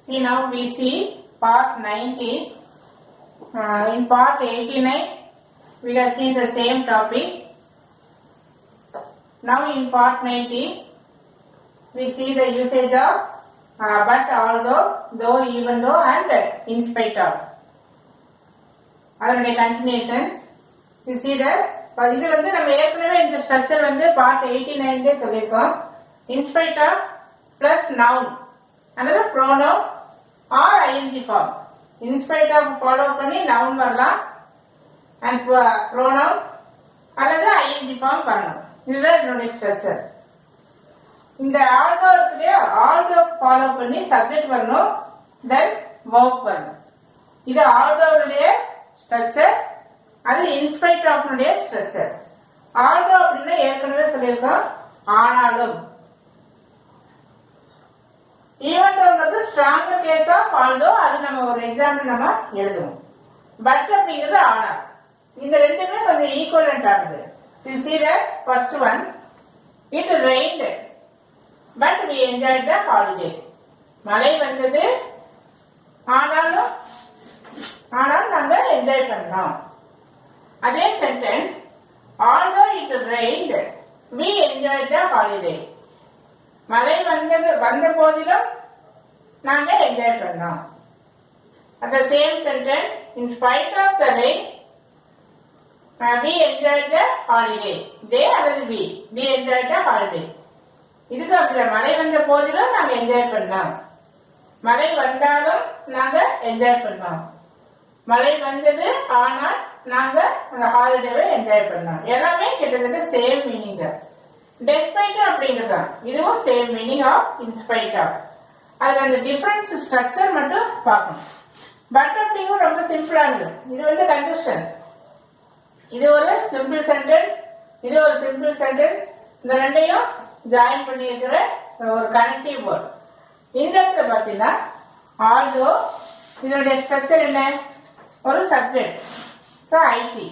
See now we see part 90. Uh, in part 89, we have seen the same topic. Now in part 90, we see the usage of uh, but, although, though, even though and in spite of. அதனுடைய continuation you see the இது வந்து நம்ம ஏற்கனவே இந்த structure வந்து part eighty நைன்லேயே சொல்லியிருக்கோம் in spite of plus noun அல்லது pronoun or ING form in spite of follow பண்ணி நவுன் வரலாம் அண்ட் ப்ரோனோம் அல்லது ஐஎன்ஜி ஃபார்ம் பண்ணணும் இதுதான் என்னுடைய ஸ்ட்ரக்சர் இந்த ஆல்டோ இருக்கு இல்லையா ஆல்டோ ஃபாலோ பண்ணி சப்ஜெக்ட் வரணும் தென் ஒர்க் வரணும் இது ஆல்டோவுடைய ஸ்ட்ரக்சர் அது இன்ஸ்பைட் ஆஃப்னுடைய ஸ்ட்ரக்சர் ஆல்டோ அப்படின்னா ஏற்கனவே சொல்லியிருக்கோம் ஆனாலும் ஈவன்டோங்கிறது ஸ்ட்ராங்கர் கேஸ் ஆஃப் ஆல்டோ அது நம்ம ஒரு எக்ஸாம்பிள் நம்ம எழுதுவோம் பட் அப்படிங்கிறது ஆனால் இந்த ரெண்டுமே கொஞ்சம் ஈக்குவலண்ட் ஆனது see the first one it rained but we enjoy the holiday மழை வந்தது ஆனாலும் ஆனால் நாங்க என்ஜாய் பண்ணோம் அதே sentence although it rained we enjoy the holiday மழை வந்தது வந்த போதிலும் நாங்க என்ஜாய் பண்ணோம் at the same sentence in spite of the rain uh, we enjoyed the holiday they அல்லது we we enjoyed the holiday இதுக்கு அப்படிதான் மழை வந்த போதிலும் நாங்க என்ஜாய் பண்ணோம் மழை வந்தாலும் நாங்க என்ஜாய் பண்ணோம் மழை வந்தது ஆனால் நாங்க அந்த ஹாலிடேவை என்ஜாய் பண்ணோம் எல்லாமே கிட்டத்தட்ட சேம் மீனிங் தான் டெஸ்பைட் அப்படிங்கிறது தான் இதுவும் same meaning of in spite of அதுல அந்த டிஃபரன்ஸ் ஸ்ட்ரக்சர் மட்டும் பார்க்கணும் பட் அப்படிங்கிறது ரொம்ப சிம்பிளானது இது வந்து கன்ஜெஷன் இது ஒரு சிம்பிள் சென்டென்ஸ் இது ஒரு சிம்பிள் சென்டென்ஸ் இந்த ரெண்டையும் ஜாயின் பண்ணியிருக்கிற ஒரு கனெக்டிவ் வேர்ட் இந்த இடத்துல பார்த்தீங்கன்னா ஆல்தோ இதனுடைய ஸ்ட்ரக்சர் என்ன ஒரு subject so it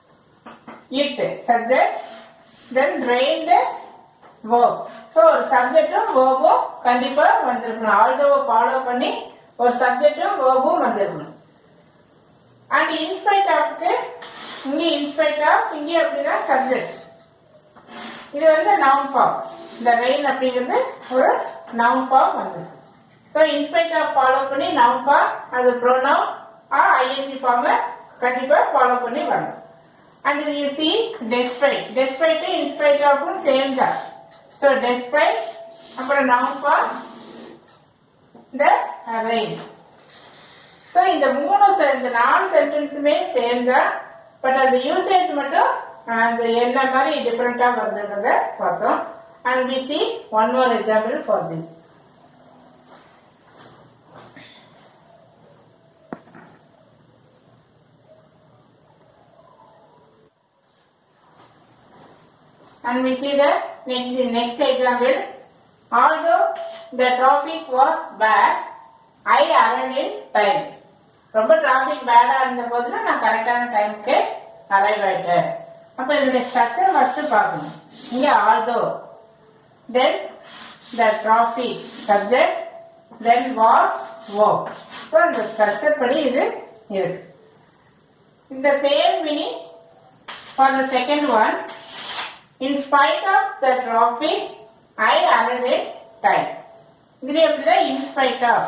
it subject then rained verb so ஒரு சப்ஜெக்டும் வேர்பும் கண்டிப்பா வந்திருக்கணும் ஆல்தோவை ஃபாலோ பண்ணி ஒரு சப்ஜெக்டும் வேர்பும் வந்திருக்கணும் அண்ட் இன்ஸ்பைட் ஆஃப்க்கு இங்கே இன்ஸ்பைட் ஆஃப் இங்கே அப்படின்னா சப்ஜெக்ட் இது வந்து நவுன் ஃபார்ம் இந்த ரெயின் அப்படிங்கிறது ஒரு நவுன் ஃபார்ம் வந்து ஸோ இன்ஸ்பைட் ஆஃப் ஃபாலோ பண்ணி நவுன் ஃபார்ம் அது ப்ரோனவுன் ஆ ஐஎன்ஜி ஃபார்மை கண்டிப்பாக ஃபாலோ பண்ணி வரணும் and you see despite despite in spite ஆஃப்னு சேம் தான் ஸோ டெஸ்பைட் அப்புறம் noun form the rain so இந்த மூணு se- இந்த நாலு சென்டென்ஸுமே சேம் தான் பட் அந்த யூசேஜ் மட்டும் அந்த என்ன மாதிரி டிஃப்ரெண்டா வருதுங்கிறத பார்த்தோம் and we see one more example for this and we see the next, next example. Although the traffic was bad, I arrived in time. ரொம்ப டிராபிக் பேடா இருந்த போதுல நான் கரெக்டான டைமுக்கு அரைவ் ஆயிட்டேன் அப்ப இதனுடைய ஸ்ட்ரக்சர் ஃபர்ஸ்ட் பார்க்கணும் இங்க although then the traffic subject then was verb so அந்த ஸ்ட்ரக்சர் படி இது இருக்கு இந்த same meaning for the second one In spite of the traffic, I arrived at time. இதுல எப்படிதான் in spite of.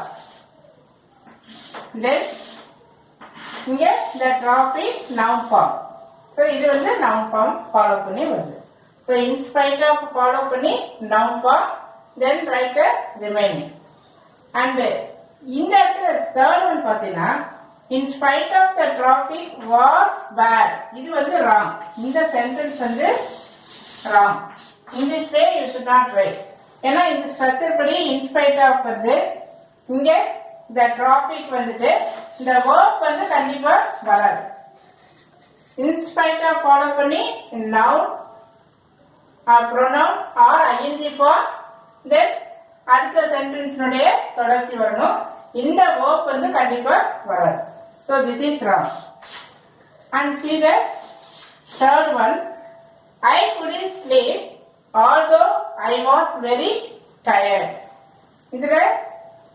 Then, இங்க the traffic noun form. So, இது வந்து noun form follow பண்ணி வருது. So, in spite of follow பண்ணி noun form, then write the remaining. And இந்த இடத்துல third one பாத்தீங்கன்னா in spite of the traffic was bad. இது வந்து wrong. இந்த sentence வந்து wrong. In this way you should not write. ஏன்னா இந்த ஸ்ட்ரக்சர் படி இன்ஸ்பைட் ஆஃப் வந்து இங்க இந்த டிராபிக் வந்துட்டு இந்த ஒர்க் வந்து கண்டிப்பா வராது இன்ஸ்பைட் ஆஃப் ஃபாலோ பண்ணி noun or pronoun or ING for then அடுத்த சென்டென்ஸ்னுடைய தொடர்ச்சி வரணும் இந்த ஒர்க் வந்து கண்டிப்பா வராது so this is wrong and see the third one I couldn't sleep although I was very tired. இதுல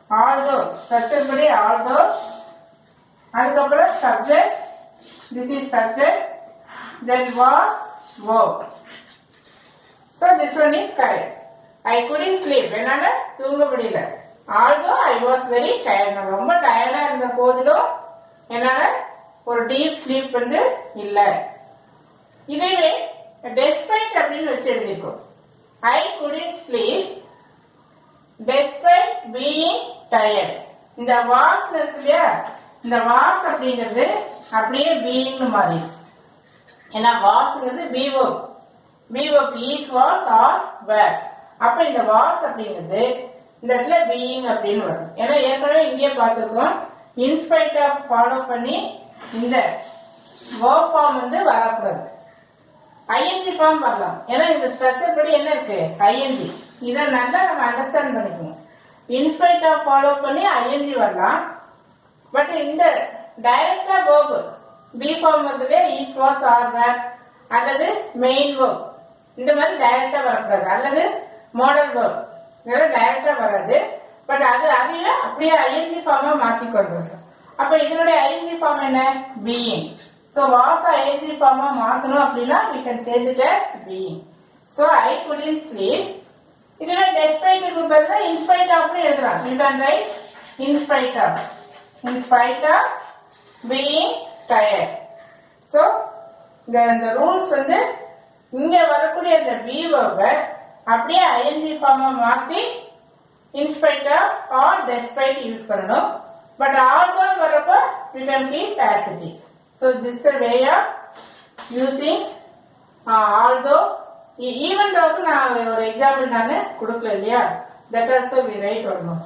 ஆல்தோ ஸ்ட்ரக்சர் படி ஆல்தோ அதுக்கப்புறம் subject this is subject then was verb so this one is correct I couldn't sleep என்னால தூங்க முடியல although I was very tired நான் ரொம்ப டயர்டா இருந்த போதிலும் என்னால ஒரு டீப் ஸ்லீப் வந்து இல்ல இதுவே despite அப்படின்னு வச்சு எழுதிருக்கோம் I couldn't sleep despite being tired இந்த வாஸ் இருக்கு இல்லையா இந்த வாஸ் அப்படிங்கிறது அப்படியே பீயிங்னு மாறிடுச்சு ஏன்னா வாஸ்ங்கிறது PO PO is was are were அப்ப இந்த வாஸ் அப்படிங்கிறது இந்த இடத்துல பீயிங் அப்படின்னு வரும் ஏன்னா ஏற்கனவே இங்கேயே பார்த்துருக்கோம் இன்ஸ்பைட் ஆஃப் ஃபாலோ பண்ணி இந்த வேர்ப் ஃபார்ம் வந்து வரக்கூடாது ஐஎன்ஜி ஃபார்ம் வரலாம் ஏன்னா இந்த ஸ்ட்ரக்சர் படி என்ன இருக்கு ஐஎன்ஜி இதை நல்லா நம்ம அண்டர்ஸ்டாண்ட் பண்ணிக்கணும் இன்ஸ்பைட் ஆஃப் ஃபாலோ பண்ணி ஐஎன்ஜி வரலாம் பட் இந்த டைரக்டா verb பி ஃபார்ம் வந்துட்டு ஈஸ் வாஸ் ஆர் வேர் அல்லது மெயின் verb இந்த மாதிரி டைரக்டா வரக்கூடாது அல்லது மாடல் verb இதெல்லாம் டைரக்டா வராது பட் அது அதையே அப்படியே ஐஎன்ஜி ஃபார்மா மாத்தி கொண்டு வரும் அப்ப இதனுடைய ஐஎன்ஜி ஃபார்ம் என்ன பீயிங் ஸோ வாஸ் ஐஎன்ஜி ஃபார்மா மாத்தணும் அப்படின்னா we can change it as being ஸோ ஐ couldn't sleep இதுவே டெஸ்பைட்டுக்கு பதிலா இன்ஸ்பைட் ஆஃப்னு எழுதலாம் you can write in spite of in spite of being tired so இந்த இந்த ரூல்ஸ் வந்து இங்க வரக்கூடிய இந்த பீவோவை அப்படியே ஐஎன்ஜி ஃபார்மா மாத்தி in spite of or despite use பண்ணணும் பட் ஆல்தோ வரப்போ you can keep as it is so this the way of using although even தோக்கு நான் ஒரு எக்ஸாம்பிள் நான் கொடுக்கல இல்லையா தட் ஆல்சோ வி ரைட் வரணும்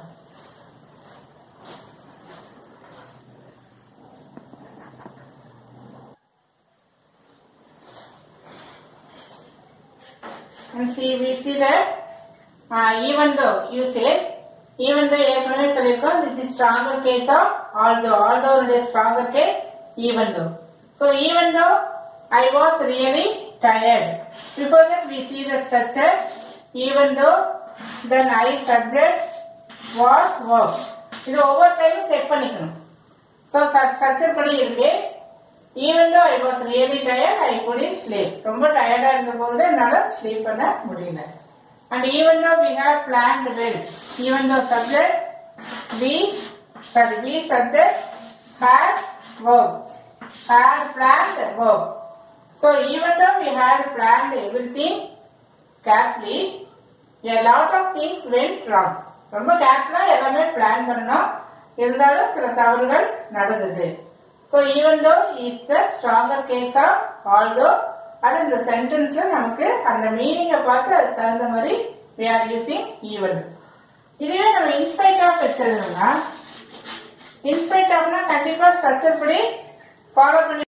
and see we see that uh, even though you say even though ஏற்கனவே சொல்லியிருக்கோம் this is stronger case of although although உடைய stronger case even though so even though I was really tired before that we see the structure even though then I subject was verb இது ஒவ்வொரு டைமும் check பண்ணிக்கணும் so structure படி இருக்கு even though I was really tired I couldn't sleep ரொம்ப டயர்டா இருந்த போது என்னால ஸ்லீப் பண்ண முடியல and even though we have planned well even though subject we sorry we subject had verb had planned verb so even though we had planned everything carefully a lot of things went wrong ரொம்ப கேர்ஃபுல்லா எல்லாமே plan பண்ணணும் இருந்தாலும் சில தவறுகள் நடந்தது so even though is the stronger case of although அது இந்த சென்டென்ஸ்ல நமக்கு அந்த மீனிங்கை பார்த்து அதுக்கு தகுந்த மாதிரி we are using ஈவன் இதுவே நம்ம இன்ஸ்பைட் ஆஃப் வச்சிருந்தோம்னா இன்ஸ்பைட் ஆஃப்னா கண்டிப்பா ஸ்ட்ரக்சர் படி ஃபாலோ பண்ணி